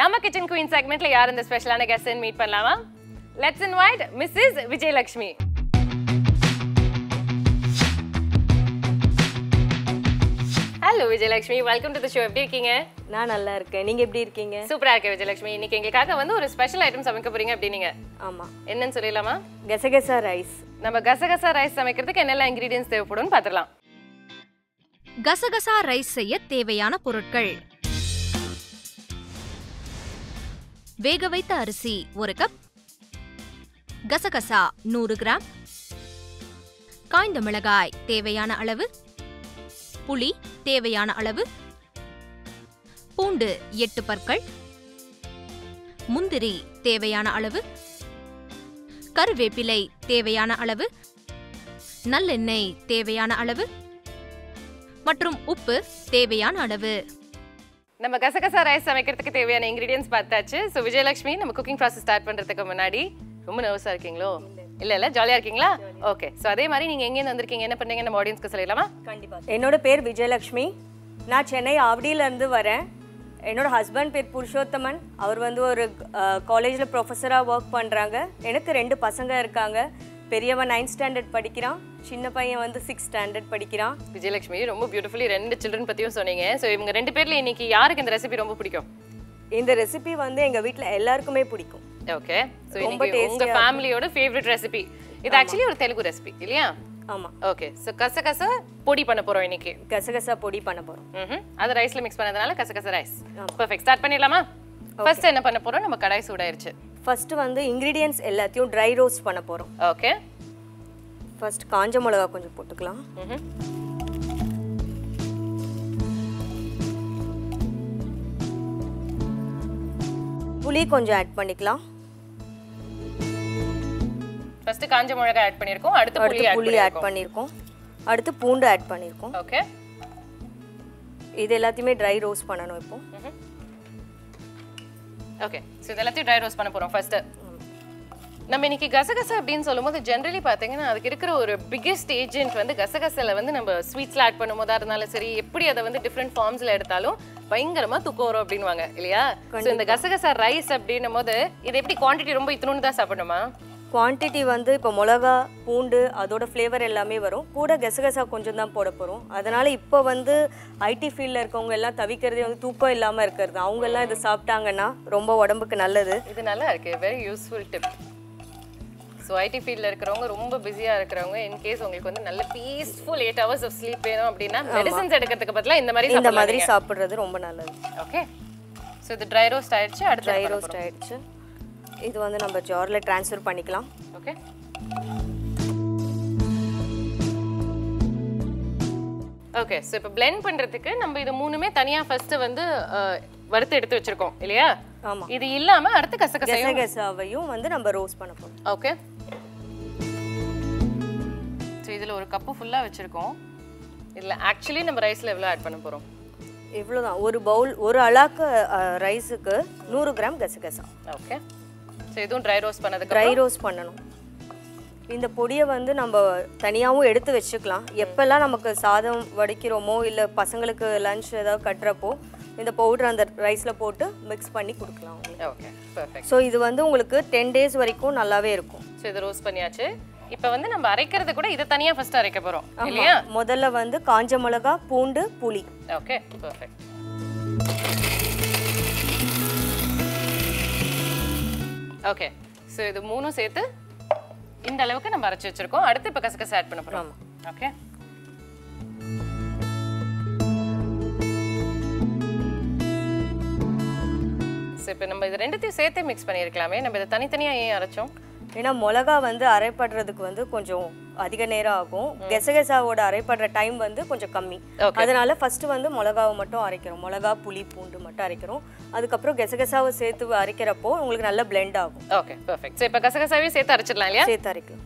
நம்ம kitchen queen செக்மெண்ட்ல யார் இந்த ஸ்பெஷலான கெஸ்ட் மீட் பண்ணலாமா let's invite Mrs Vijayalakshmi hello Vijayalakshmi welcome to the show எப்படி இருக்கீங்க நான் நல்லா இருக்கேன் நீங்க எப்படி இருக்கீங்க சூப்பரா இருக்கேன் விஜயலட்சுமி இன்னைக்கு எங்களுக்காக வந்து ஒரு ஸ்பெஷல் ஐட்டம் சமைக்க போறீங்க அப்படின்னீங்க ஆமா என்னன்னு சொல்லிடலாமா கெசகெசா ரைஸ் நம்ம கசகசா ரைஸ் சமைக்கிறதுக்கு என்னெல்லாம் இன்கிரீடியன்ஸ் தேவைப்படும்னு பார்த்துடலாம் கசகசா ரைஸ் செய்ய தேவையான பொருட்கள் வேக வைத்த அரிசி ஒரு கப் கசகசா நூறு கிராம் காய்ந்த மிளகாய் தேவையான அளவு புளி தேவையான அளவு பூண்டு எட்டு பற்கள் முந்திரி தேவையான அளவு கருவேப்பிலை தேவையான அளவு நல்லெண்ணெய் தேவையான அளவு மற்றும் உப்பு தேவையான அளவு நம்ம கசகசா ரைஸ் சமைக்கிறதுக்கு தேவையான இன்கிரீடியன்ஸ் பார்த்தாச்சு ஸோ விஜயலட்சுமி நம்ம குக்கிங் ப்ராசஸ் ஸ்டார்ட் பண்றதுக்கு முன்னாடி ரொம்ப நர்வஸா இருக்கீங்களோ இல்ல இல்ல ஜாலியா இருக்கீங்களா ஓகே ஸோ அதே மாதிரி நீங்க எங்கேருந்து வந்திருக்கீங்க என்ன பண்ணீங்க நம்ம ஆடியன்ஸ்க்கு சொல்லிடலாமா கண்டிப்பா என்னோட பேர் விஜயலட்சுமி நான் சென்னை ஆவடியில இருந்து வரேன் என்னோட ஹஸ்பண்ட் பேர் புருஷோத்தமன் அவர் வந்து ஒரு காலேஜில் ப்ரொஃபஸராக ஒர்க் பண்ணுறாங்க எனக்கு ரெண்டு பசங்க இருக்காங்க பெரியவன் நைன்த் ஸ்டாண்டர்ட் படிக்கிறான் சின்ன பையன் வந்து சிக்ஸ் ஸ்டாண்டர்ட் படிக்கிறான் விஜயலட்சுமி ரொம்ப பியூட்டிஃபுல்லி ரெண்டு சில்ட்ரன் பத்தியும் சொன்னீங்க ஸோ இவங்க ரெண்டு பேர்ல இன்னைக்கு யாருக்கு இந்த ரெசிபி ரொம்ப பிடிக்கும் இந்த ரெசிபி வந்து எங்கள் வீட்டில் எல்லாருக்குமே பிடிக்கும் ஓகே ஸோ ரொம்ப இன்னைக்கு உங்க tasty-ஆ ஃபேமிலியோட ஃபேவரட் ரெசிபி இது ஆக்சுவலி ஒரு தெலுங்கு ரெசிபி இல்லையா ஆமாம் ஓகே ஸோ கசகச பொடி பண்ண போறோம் இன்னைக்கு கசகசா பொடி பண்ண போகிறோம் ம்ஹும். அது ரைஸ்ல மிக்ஸ் பண்ணதுனால கசகச ரைஸ் பர்ஃபெக்ட் ஸ்டார்ட் பண்ணிடலாமா ஃபர்ஸ்ட் என்ன பண்ண போறோம் நம்ம கடாய் சூடாயிருச்சு ஃபர்ஸ்ட் வந்து இன்க்ரீடியன்ஸ் எல்லாத்தையும் ட்ரை ரோஸ்ட் பண்ண போகிறோம் ஓகே ஃபர்ஸ்ட் காஞ்ச மிளகா கொஞ்சம் போட்டுக்கலாம் ம்ஹும். புளி கொஞ்சம் ஆட் பண்ணிக்கலாம் ஃபர்ஸ்ட் காஞ்ச மிளகாய் ஆட் பண்ணிருக்கோம் அடுத்து புளி அடுத்து ஆட் புளி ஆட் பண்ணிருக்கோம் பண்ணியிருக்கோம் அடுத்து பூண்டு ஆட் பண்ணியிருக்கோம் ஓகே இது எல்லாத்தையுமே ட்ரை ரோஸ்ட் பண்ணணும் இப்போ ஓகே ஸோ இது எல்லாத்தையும் ட்ரை ரோஸ்ட் பண்ண போறோம் ஃபர்ஸ்ட் நம்ம இன்னைக்கு கசகசா அப்படின்னு சொல்லும்போது ஜென்ரலி பார்த்தீங்கன்னா அதுக்கு இருக்கிற ஒரு பிக்கெஸ்ட் ஏஜென்ட் வந்து கசகசால வந்து நம்ம ஸ்வீட்ஸ்ல ஆட் பண்ணும்போதா இருந்தாலும் சரி எப்படி அதை வந்து டிஃப்ரெண்ட் ஃபார்ம்ஸ்ல எடுத்தாலும் பயங்கரமா தூக்கம் வரும் அப்படின்வாங்க இல்லையா ஸோ இந்த கசகசா ரைஸ் அப்படின்னும் போது இது எப்படி குவாண்டிட்டி ரொம்ப இத்தனோன்னு தான் சாப்பிடணுமா குவான்டிட்டி வந்து இப்போ மிளகா பூண்டு அதோட ஃப்ளேவர் எல்லாமே வரும் கூட கசகசா கொஞ்சம் தான் போட போகிறோம் அதனால் இப்போ வந்து ஐடி ஃபீல்டில் இருக்கவங்க எல்லாம் தவிக்கிறதே வந்து தூக்கம் இல்லாமல் இருக்கிறது அவங்க எல்லாம் இதை சாப்பிட்டாங்கன்னா ரொம்ப உடம்புக்கு நல்லது இது நல்லா இருக்கு very useful tip so IT ஃபீல்டில் இருக்கிறவங்க ரொம்ப பிஸியாக இருக்கிறவங்க இன் கேஸ் உங்களுக்கு வந்து நல்ல peaceful eight hours of sleep வேணும் அப்படின்னா மெடிசன்ஸ் எடுக்கிறதுக்கு பதிலாக இந்த மாதிரி இந்த மாதிரி சாப்பிட்றது ரொம்ப நல்லது ஓகே ஸோ இது ட்ரை ரோஸ்ட் ஆயிடுச்சு அடுத்து ட்ரை ரோஸ்ட் ஆயிடுச்சு இது வந்து நம்ம ஜாரில் ட்ரான்ஸ்ஃபர் பண்ணிக்கலாம் ஓகே ஓகே ஸோ இப்போ பிளெண்ட் பண்ணுறதுக்கு நம்ம இது மூணுமே தனியாக ஃபர்ஸ்ட் வந்து அஹ், வறுத்து எடுத்து வச்சிருக்கோம் இல்லையா ஆமா. இது இல்லாம அடுத்து கசகசையும் கசகசாவையும் வந்து நம்ம ரோஸ்ட் பண்ண போகிறோம் ஓகே ஸோ இதில் ஒரு கப்பு ஃபுல்லாக வச்சுருக்கோம் இதில் ஆக்சுவலி நம்ம ரைஸில் எவ்வளோ ஆட் பண்ண போகிறோம் இவ்வளோதான் ஒரு பவுல் ஒரு அளாக்கு ரைஸுக்கு நூறு கிராம் கசகசா ஓகே ஸோ இதுவும் ட்ரை ரோஸ்ட் பண்ணதுக்கு ட்ரை ரோஸ்ட் பண்ணணும் இந்த பொடியை வந்து நம்ம தனியாகவும் எடுத்து வச்சுக்கலாம் எப்போல்லாம் நமக்கு சாதம் வடிக்கிறோமோ இல்லை பசங்களுக்கு லஞ்ச் ஏதாவது கட்டுறப்போ இந்த பவுடர் அந்த ரைஸில் போட்டு மிக்ஸ் பண்ணி கொடுக்கலாம் அவங்களுக்கு ஓகே பர்ஃபெக்ட் ஸோ இது வந்து உங்களுக்கு டென் டேஸ் வரைக்கும் நல்லாவே இருக்கும் ஸோ இதை ரோஸ்ட் பண்ணியாச்சு இப்போ வந்து நம்ம அரைக்கிறது கூட இதை தனியாக ஃபர்ஸ்ட் அரைக்க போகிறோம் இல்லையா முதல்ல வந்து காஞ்ச மிளகா பூண்டு புளி ஓகே பர்ஃபெக்ட் ஓகே ஸோ இது மூணும் சேர்த்து இந்த அளவுக்கு நம்ம அரைச்சி வச்சிருக்கோம் அடுத்து இப்போ கசகசா ஆட் பண்ண போகிறோம் ஓகே ஸோ இப்போ நம்ம இது ரெண்டுத்தையும் சேர்த்தே மிக்ஸ் பண்ணியிருக்கலாமே நம்ம இதை தனித்தனியாக ஏன் அரைச்சோம் ஏன்னா மிளகா வந்து அரைப்படுறதுக்கு வந்து கொஞ்சம் அதிக நேரம் ஆகும் கெசகெசாவோட அரைப்படுற டைம் வந்து கொஞ்சம் கம்மி Okay. அதனால ஃபர்ஸ்ட் வந்து மிளகாவை மட்டும் அரைக்கிறோம் மிளகா புளி பூண்டு மட்டும் அரைக்கிறோம் அதுக்கப்புறம் கெசகெசாவை சேர்த்து அரைக்கிறப்போ உங்களுக்கு நல்ல blend ஆகும் ஓகே பர்ஃபெக்ட் ஸோ இப்போ கசகசாவே சேர்த்து அரைச்சிடலாம் இல்லையா சேர்த்து அரைக்கலாம்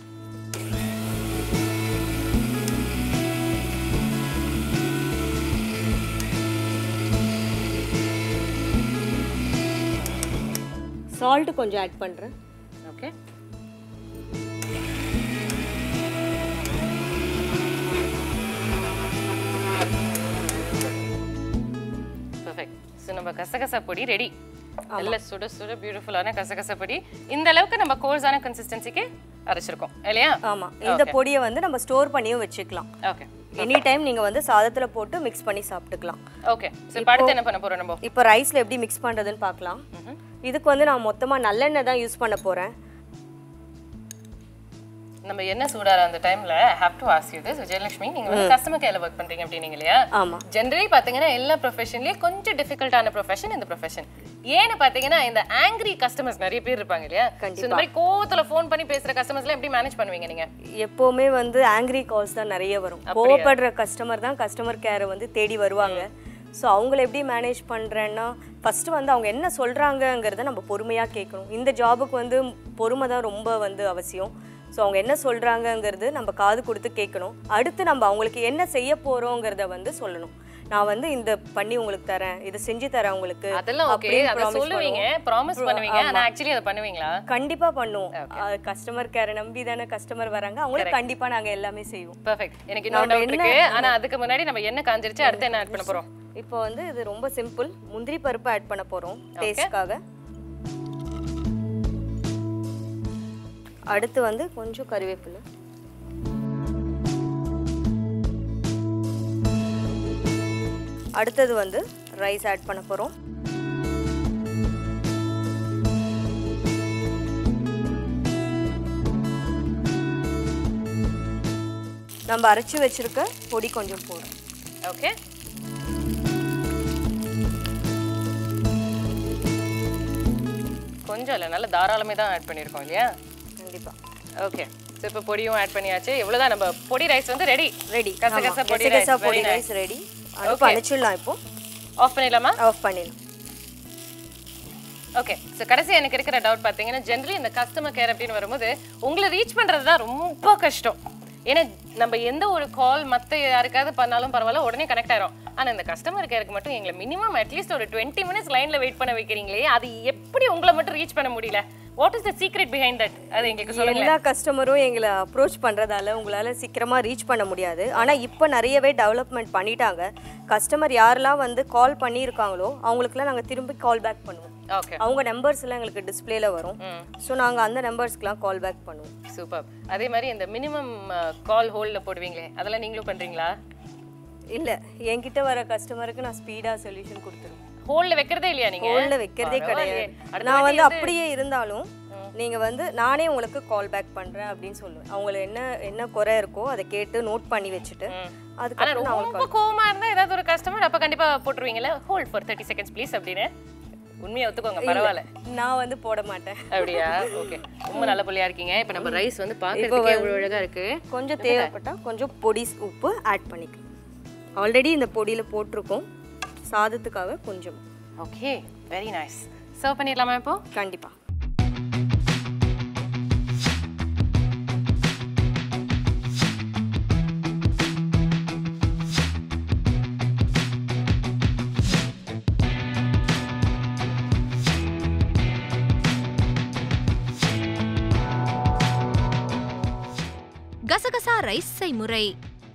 சால்ட் கொஞ்சம் ஆட் பண்ணுறேன் ஓகே பர்ஃபெக்ட் ஸோ நம்ம கசகசா பொடி ரெடி நல்ல சுட சுட பியூட்டிஃபுல்லான கசகசப்பொடி இந்த அளவுக்கு நம்ம கோர்ஸான கன்சிஸ்டன்சிக்கு அரைச்சிருக்கோம் இல்லையா ஆமா இந்த பொடியை வந்து நம்ம ஸ்டோர் பண்ணியும் வச்சுக்கலாம் ஓகே எனி டைம் நீங்க வந்து சாதத்துல போட்டு மிக்ஸ் பண்ணி சாப்பிட்டுக்கலாம் ஓகே ஸோ இப்போ அடுத்து என்ன பண்ண போறோம் நம்ம இப்போ ரைஸ்ல எப்படி மிக்ஸ் பண்றதுன்னு பார்க்கலாம் இதுக்கு வந்து நான் மொத்தமா நல்லெண்ணெய் தான் யூஸ் பண்ண போறேன் நம்ம என்ன சூடார அந்த டைம்ல have to ask you this Vijayalakshmi நீங்க வந்து கஸ்டமர் கேர்ல ஒர்க் பண்றீங்க அப்படின்னீங்க இல்லையா ஆமா ஜென்ரலி பாத்தீங்கன்னா எல்லா ப்ரொஃபஷன்லயும் கொஞ்சம் டிஃபிகல்ட்டான ப்ரொஃபஷன் இந்த ப்ரொஃபஷன் ஏன்னு பாத்தீங்கன்னா இந்த ஆங்கிரி கஸ்டமர்ஸ் நிறைய பேர் இருப்பாங்க இல்லையா So, இந்த மாதிரி கோவத்துல ஃபோன் பண்ணி பேசுற கஸ்டமர்ஸ்லாம் எப்படி மேனேஜ் பண்ணுவீங்க நீங்க எப்போவுமே வந்து ஆங்கிரி கால்ஸ் தான் நிறைய வரும் கோவப்படுற கஸ்டமர் தான் கஸ்டமர் கேரை வந்து தேடி வருவாங்க ஸோ அவங்கள எப்படி மேனேஜ் பண்ணுறேன்னா ஃபஸ்ட்டு வந்து அவங்க என்ன சொல்கிறாங்கங்கிறத நம்ம பொறுமையாக கேட்கணும் இந்த ஜாபுக்கு வந்து பொறுமை தான் ரொம்ப வந்து அவசியம் ஸோ அவங்க என்ன சொல்கிறாங்கங்கிறது நம்ம காது கொடுத்து கேட்கணும் அடுத்து நம்ம அவங்களுக்கு என்ன செய்ய போகிறோங்கிறத வந்து சொல்லணும் நான் வந்து இந்த பண்ணி உங்களுக்கு தரேன் இதை செஞ்சு தரேன் உங்களுக்கு அதெல்லாம் ஓகே அப்படின்னு அத promise சொல்லுவீங்க ப்ராமிஸ் பண்ணுவீங்க ஆனா ஆக்சுவலி அதை பண்ணுவீங்களா கண்டிப்பா பண்ணுவோம் கஸ்டமர் கேரை நம்பி தானே கஸ்டமர் வராங்க அவங்களுக்கு கண்டிப்பா நாங்க எல்லாமே செய்வோம் பெர்ஃபெக்ட் எனக்கு இன்னொரு டவுட் இருக்கு ஆனா அதுக்கு முன்னாடி நம்ம என்ன காஞ்சிருச்சு அடுத்து என்ன ஆட் பண்ண போறோம் இப்போ வந்து இது ரொம்ப சிம்பிள் முந்திரி பருப்பு ஆட் பண்ண போறோம் டேஸ்ட்காக அடுத்து வந்து கொஞ்சம் கறிவேப்பிலை அடுத்தது வந்து ரைஸ் ஆட் பண்ண போறோம் நம்ம அரைச்சு வச்சிருக்க பொடி கொஞ்சம் போடுறோம் ஓகே கொஞ்சம் இல்ல நல்ல தாராளமே தான் ஆட் பண்ணியிருக்கோம் இல்லையா கண்டிப்பா ஓகே ஸோ இப்போ பொடியும் ஆட் பண்ணியாச்சு இவ்வளவுதான் நம்ம பொடி ரைஸ் வந்து ரெடி ரெடி கசகசா பொடி ரைஸ் கசகசா பொடி ரைஸ் ரெடி அடுப்பு அணைச்சிடலாம் இப்போ ஆஃப் பண்ணிடலாமா ஆஃப் பண்ணிடலாம் ஓகே ஸோ கடைசி எனக்கு இருக்கிற டவுட் பார்த்தீங்கன்னா ஜென்ரலி இந்த கஸ்டமர் கேர் அப்படின்னு வரும்போது உங்களை ரீச் பண்ணுறது தான் ரொம்ப கஷ்டம் ஏன்னா நம்ம எந்த ஒரு கால் மற்ற யாருக்காவது பண்ணாலும் பரவாயில்ல உடனே கனெக்ட் ஆயிரும் ஆனால் இந்த கஸ்டமர் கேருக்கு மட்டும் எங்களை மினிமம் அட்லீஸ்ட் ஒரு டுவெண்ட்டி மினிட்ஸ் லைனில் வெயிட் பண்ண வைக்கிறீங்களே அது எப்படி உங்களை மட்டும் ரீச் பண்ண முடியல what is the secret behind that அது எங்களுக்கு சொல்லுங்க எல்லா கஸ்டமரும் எங்களை அப்ரோச் பண்றதால உங்களால சீக்கிரமா ரீச் பண்ண முடியாது ஆனா இப்போ நிறையவே டெவலப்மெண்ட் பண்ணிட்டாங்க கஸ்டமர் யாரெல்லாம் வந்து கால் பண்ணியிருக்காங்களோ அவங்களுக்குலாம் நாங்க திரும்பி கால் பேக் பண்ணுவோம் ஓகே அவங்க நம்பர்ஸ் எல்லாம் எங்களுக்கு டிஸ்பிளேல வரும் ஸோ நாங்க அந்த நம்பர்ஸ்க்குலாம் கால் பேக் பண்ணுவோம் சூப்பர் அதே மாதிரி இந்த மினிமம் கால் ஹோல்டில் போடுவீங்களே அதெல்லாம் நீங்களும் பண்ணுறீங்களா இல்ல என்கிட்ட வர கஸ்டமருக்கு நான் ஸ்பீடா சொல்யூஷன் கொடுத்துருவேன் ஹோல்டில் வைக்கிறதே இல்லையா நீங்க கோல்ல வைக்கிறதே பரவாயில்லையே. கிடையாது அடுத்த நான் வாட்டி வந்து அப்படியே இருந்தாலும் நீங்க வந்து நானே உங்களுக்கு கால் பேக் பண்றேன் அப்படின்னு சொல்லுவேன் அவங்கள என்ன என்ன குறை இருக்கோ அதை கேட்டு நோட் பண்ணி வச்சுட்டு ஆனா அதுக்கப்புறம் நான் ரொம்ப கோவமா இருந்தா ஏதாவது ஒரு கஸ்டமர் அப்ப கண்டிப்பா போட்டுருவீங்கல்ல hold for thirty seconds please அப்படின்னு உண்மையை ஒத்துக்கோங்க பரவாயில்ல நான் வந்து போட மாட்டேன் அப்படியா ஓகே ரொம்ப நல்ல புள்ளியா இருக்கீங்க இப்ப நம்ம ரைஸ் வந்து பாக்குறதுக்கே இவ்வளவு அழகா இருக்கு கொஞ்சம் தேவைப்பட்டா கொஞ்சம் பொடி உப்பு ஆட் பண்ணிக்கலாம் ஆல்ரெடி இந்த பொடியில் போட்டிருக்கோம் சாதத்துக்காக கொஞ்சம் ஓகே வெரி நைஸ் சர்வ் பண்ணிடலாமா இப்போ கண்டிப்பா கசகசா ரைஸ் செய்முறை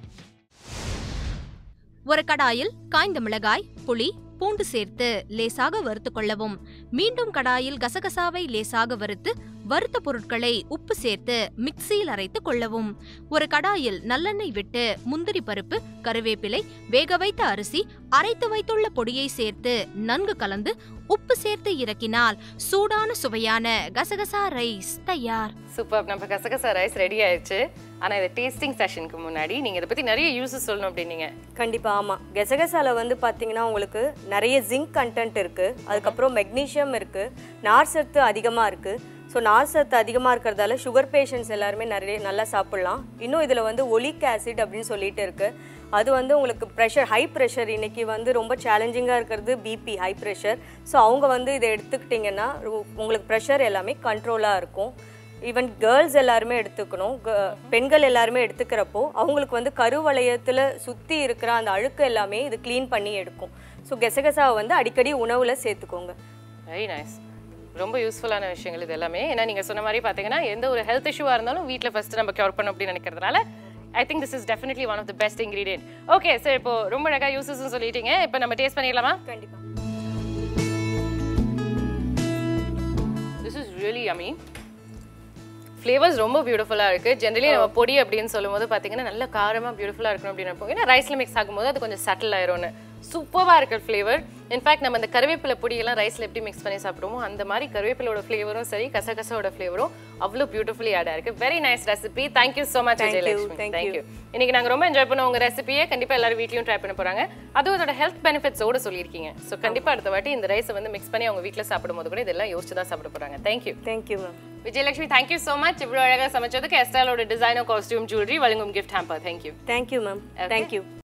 ஒரு கடாயில் காய்ந்த மிளகாய் புளி பூண்டு சேர்த்து லேசாக வறுத்து கொள்ளவும் மீண்டும் கடாயில் கசகசாவை லேசாக வறுத்து வறுத்த பொருட்களை உப்பு சேர்த்து மிக்சியில் அரைத்து கொள்ளவும் ஒரு கடாயில் நல்லெண்ணெய் விட்டு முந்திரி பருப்பு கருவேப்பிலை வேக வைத்த அரிசி அரைத்து வைத்துள்ள பொடியை சேர்த்து நன்கு கலந்து உப்பு சேர்த்து இறக்கினால் சூடான சுவையான கசகசா ரைஸ் தயார் சூப்பர் நம்ம கசகசா ரைஸ் ரெடி ஆயிடுச்சு ஆனா இது டேஸ்டிங் செஷனுக்கு முன்னாடி நீங்க இதை பத்தி நிறைய யூசஸ் சொல்லணும் அப்படின்னீங்க கண்டிப்பா ஆமா கெசகசால வந்து பாத்தீங்கன்னா உங்களுக்கு நிறைய ஜிங்க் கண்டென்ட் இருக்கு அதுக்கப்புறம் மெக்னீஷியம் இருக்கு நார் சத்து அதிகமா இருக்கு ஸோ நார் சத்து அதிகமாக இருக்கிறதால சுகர் பேஷண்ட்ஸ் எல்லாருமே நிறைய நல்லா சாப்பிட்லாம் இன்னும் இதில் வந்து ஒலிக் ஆசிட் அப்படின்னு சொல்லிட்டு இருக்கு அது வந்து உங்களுக்கு ப்ரெஷர் ஹை ப்ரெஷர் இன்னைக்கு வந்து ரொம்ப சேலஞ்சிங்காக இருக்கிறது பிபி ஹை ப்ரெஷர் ஸோ அவங்க வந்து இதை எடுத்துக்கிட்டிங்கன்னா உ- உங்களுக்கு ப்ரெஷர் எல்லாமே கண்ட்ரோலாக இருக்கும் ஈவன் கேர்ள்ஸ் எல்லாருமே எடுத்துக்கணும் க- பெண்கள் எல்லாருமே எடுத்துக்கிறப்போ அவங்களுக்கு வந்து கருவளையத்தில் சுற்றி இருக்கிற அந்த அழுக்கு எல்லாமே இது க்ளீன் பண்ணி எடுக்கும் ஸோ கெசகசாவை வந்து அடிக்கடி உணவில் சேர்த்துக்கோங்க வெரி நைஸ் ரொம்ப யூஸ்ஃபுல்லான விஷயங்கள் இது எல்லாமே ஏன்னா நீங்க சொன்ன மாதிரி பாத்தீங்கன்னா எந்த ஒரு ஹெல்த் இஷ்யூவா இருந்தாலும் வீட்ல ஃபர்ஸ்ட் நம்ம கியூர் பண்ணணும் அப்படின்னு நினைக்கிறதுனால I think this is definitely one of the best ingredient okay sir இப்போ ரொம்ப அழகா யூசஸ் சொல்லிட்டீங்க இப்போ நம்ம டேஸ்ட் பண்ணிடலாமா கண்டிப்பாக ரியலி yummy ஃப்ளேவர்ஸ் ரொம்ப பியூட்டிஃபுல்லாக இருக்குது ஜென்ரலி நம்ம பொடி அப்படின்னு சொல்லும்போது பார்த்தீங்கன்னா நல்ல காரமாக பியூட்டிஃபுல்லாக இருக்கணும் அப்படின்னு நினைப்போம் ஏன்னா ரைஸில் மிக்ஸ் ஆகும்போது அது கொஞ்சம் சட்டில் ஆயிரும்னு சூப்பராக இருக்குது ஃப்ளேவர் இன்ஃபேக்ட் நம்ம அந்த கருவேப்பிலை பொடியெல்லாம் ரைஸில் எப்படி மிக்ஸ் பண்ணி சாப்பிடுவோம் அந்த மாதிரி கருவேப்பிலோட ஃப்ளேவரும் சரி கசகசாவோட ஃப்ளேவரும் அவ்வளோ பியூட்டிஃபுல்லி ஆடாக இருக்குது very nice recipe thank you so much Thank you, Vijayalakshmi thank thank you இன்னைக்கு நாங்கள் ரொம்ப என்ஜாய் பண்ண உங்கள் ரெசிபியை கண்டிப்பாக எல்லாரும் வீட்லையும் ட்ரை பண்ண போகிறாங்க அதுவும் அதோட ஹெல்த் பெனிஃபிட்ஸோட சொல்லியிருக்கீங்க ஸோ கண்டிப்பாக அடுத்த வாட்டி இந்த ரைஸை வந்து மிக்ஸ் பண்ணி அவங்க வீட்டில் சாப்பிடும்போது கூட இதெல்லாம் யோசிச்சு தான் சாப்பிட போகிறாங்க thank you thank you ma'am Vijayalakshmi thank you so much இவ்வளோ அழகாக சமைச்சதுக்கு எஸ்டாலோட டிசைனர் காஸ்டியூம் ஜுவல்லரி வழங்கும் gift hamper thank you thank you ma'am thank you